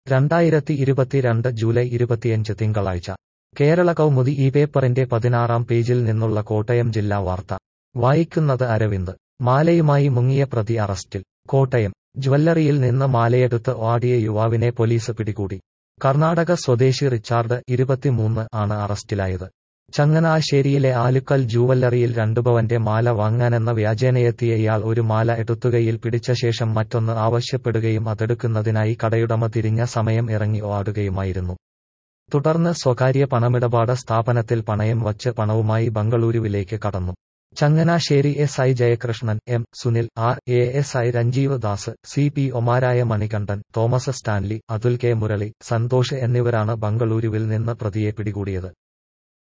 രണ്ടായിരത്തി ഇരുപത്തിരണ്ട് ജൂലൈ ഇരുപത്തിയഞ്ച് തിങ്കളാഴ്ച കേരള കൗമുദി ഈ പേപ്പറിന്റെ പതിനാറാം പേജിൽ നിന്നുള്ള കോട്ടയം ജില്ലാ വാർത്ത വായിക്കുന്നത് അരവിന്ദ് മാലയുമായി മുങ്ങിയ പ്രതി അറസ്റ്റിൽ കോട്ടയം ജ്വല്ലറിയിൽ നിന്ന് മാലയെടുത്ത് ഓടിയ യുവാവിനെ പോലീസ് പിടികൂടി കർണാടക സ്വദേശി റിച്ചാർഡ് ഇരുപത്തിമൂന്ന് ആണ് അറസ്റ്റിലായത് ചങ്ങനാശ്ശേരിയിലെ ആലുക്കൽ ജൂവല്ലറിയിൽ രണ്ടുപവന്റെ മാല വാങ്ങാനെന്ന വ്യാജേനയെത്തിയ ഇയാൾ ഒരു മാല എടുത്തുകയിൽ പിടിച്ച ശേഷം മറ്റൊന്ന് ആവശ്യപ്പെടുകയും അതെടുക്കുന്നതിനായി കടയുടമ തിരിഞ്ഞ സമയം ഇറങ്ങി ഓടുകയുമായിരുന്നു തുടർന്ന് സ്വകാര്യ പണമിടപാട് സ്ഥാപനത്തിൽ പണയം വച്ച് പണവുമായി ബംഗളൂരുവിലേക്ക് കടന്നു Changanassery S I Jayakrishnan M Sunil R A S I Ranjeev Das C P ഒമാരായ മണികണ്ഠൻ തോമസ് സ്റ്റാൻലി അതുൽ കെ മുരളി സന്തോഷ് എന്നിവരാണ് ബംഗളൂരുവിൽ നിന്ന് പ്രതിയെ പിടികൂടിയത്